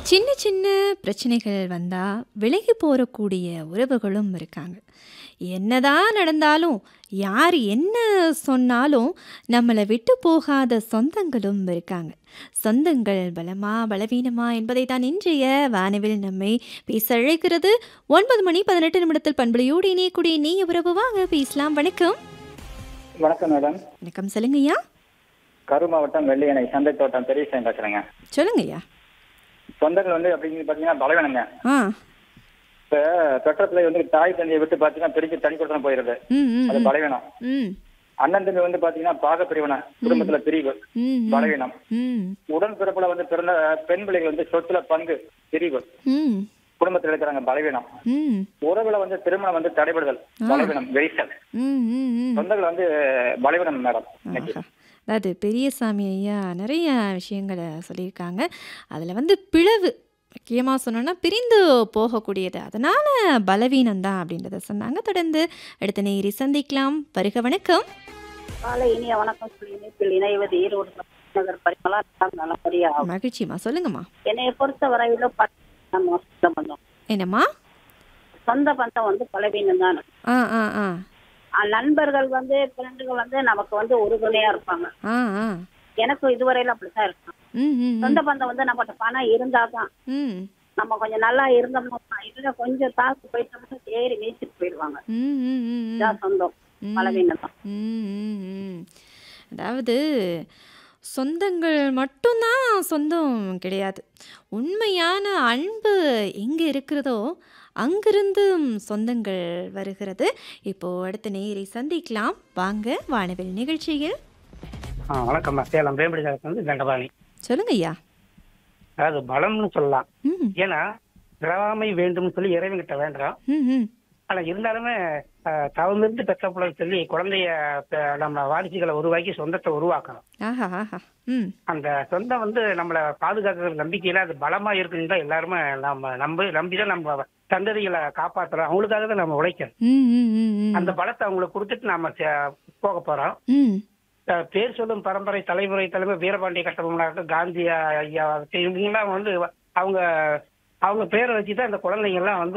சின்ன சின்ன பிரச்சனைகள் வந்தா விலகி போறக்கூடிய உறவுகளும் இருக்காங்க. என்னதான் நடந்தாலும், யார் என்ன சொன்னாலும் நம்மள விட்டு போகாத சொந்தங்களும் இருக்காங்க. சொந்தங்கள் பலமா, பலவீனமா என்பதை தான் இன்றைய வானவில் நம்மை பேச அழைக்கிறது. 9 மணி 18 நிமிடத்தில் பண்பலையோடு இணையக்கூடிய இனிய உறவு வாங்க பேசலாம். வணக்கம். வணக்கம் மேடம் வணக்கம் சொல்லுங்கய்யா. கரூர் மாவட்டம் வெள்ளியணை சந்தை தோட்டம் பெரியசாமி பேசுறேங்க சொல்லுங்கய்யா. சொந்தங்கள் வந்து அப்படின்னு பாத்தீங்கன்னா பலவீனங்க ஆ. இப்ப பெற்றத்துல வந்து தாய் தந்தையை விட்டு பாத்தீங்கன்னா பிரிச்சு தனி கொடுத்தனம் போயிருது ம், ம், அது ம். பலவீனம் ம். அண்ணன் தம்பி வந்து பாத்தீங்கன்னா பாக பிரிவினை குடும்பத்துல பிரிவு ம், ம். பலவீனம் ம். உடன் பிறப்புல வந்து பிறந்த பெண் பிள்ளைகள் வந்து சொத்துல பங்கு பிரிவு ம். குடும்பத்துல இருக்கிறாங்க பலவீனம் ம். உறவுல வந்து திருமணம் வந்து தடைபடுதல் பலவீனம் வெரிசல் ம், ம், ம். சொந்தங்கள் வந்து பலவீனம் மேடம் இன்னைக்கு ஆஹா. அதாவது பெரியசாமி ஐயா நிறைய விஷயங்களை சொல்லியிருக்காங்க அதில் வந்து பிளவு முக்கியமாக சொன்னோன்னா பிரிந்து போகக்கூடியது அதனால பலவீனம் தான் அப்படின்றத சொன்னாங்க தொடர்ந்து அடுத்த நேரி சந்திக்கலாம் வருக வணக்கம் காலை இனிய வணக்கம் சொல்லி இணைப்பில் இணைவது ஈரோடு நகர் பரிமளா நல்லபடியா ஆகும். மகிழ்ச்சிம்மா சொல்லுங்கம்மா என்னைய பொறுத்த வரையில ப- நம்ம சொந்த பந்தம் என்னம்மா சொந்த பந்தம் வந்து பலவீனம் தான் ஆ ஆ ஆ நண்பர்கள் வந்து ஃப்ரெண்டுகள் வந்து நமக்கு வந்து உறுதுணையா இருப்பாங்க ஆ ஆ எனக்கு இதுவரையில அப்படித்தான் இருக்கும் ம் ம் ம். சொந்த பந்தம் வந்து நம்மகிட்ட பணம் இருந்தாதான் ம் நம்ம கொஞ்சம் நல்லா இருந்தோம்னா இதுல கொஞ்சம் தாக்கு போயிட்டோம்னா ஏறி மீச்சிட்டு போயிடுவாங்க ம் ம் ம் ம். இதான் சொந்தம் ம். பலவீனம் தான் ம், ம், ம். அதாவது சொந்தங்கள் மட்டும்தான் சொந்தம் கிடையாது உண்மையான அன்பு எங்கே இருக்கிறதோ அங்கிருந்தும் சொந்தங்கள் வருகிறது இப்போ அடுத்த நேரை சந்திக்கலாம் வாங்க வானவில் நிகழ்ச்சியில் ஆ வணக்கம்மா சேலம் வேம்படி வந்து தண்டபாணி சொல்லுங்க ஐயா அதாவது பலம்னு சொல்லலாம் ம் ஏன்னா பிறவாமை வேண்டும்னு சொல்லி இறைவன்கிட்ட வேண்டுறோம் ம் ம் ஆனா இருந்தாலுமே அஹ், தவமிருந்து பெற்ற பிள்ளைன்னு சொல்லி குழந்தைய பெ- நம்ம வாரிசுகளை உருவாக்கி சொந்தத்தை உருவாக்கணும் ஆஹா ஆஹா ம் அந்த சொந்தம் வந்து நம்மளை பாதுகாக்கிற நம்பிக்கையில அது பலமா இருக்குன்னு தான் எல்லாருமே நம்ம நம்பி நம்பிதான் நம்ம சந்ததிகளை காப்பாத்துறோம் அவங்களுக்காக தான் நம்ம உழைக்கணும் ம் ம் ம் ம் அந்த பலத்தை அவங்களுக்கு கொடுத்துட்டு நாம சே- போக போறோம் ம் அஹ் பேர் சொல்லும் பரம்பரை தலைமுறை தலைமை வீரபாண்டிய கட்டபொம்மனாகட்டும் காந்தி ஐயா ஆகட்டும், இவங்கெல்லாம் வந்து அவங்க அவங்க பேரை வச்சு தான் இந்த குழந்தைங்க எல்லாம் வந்து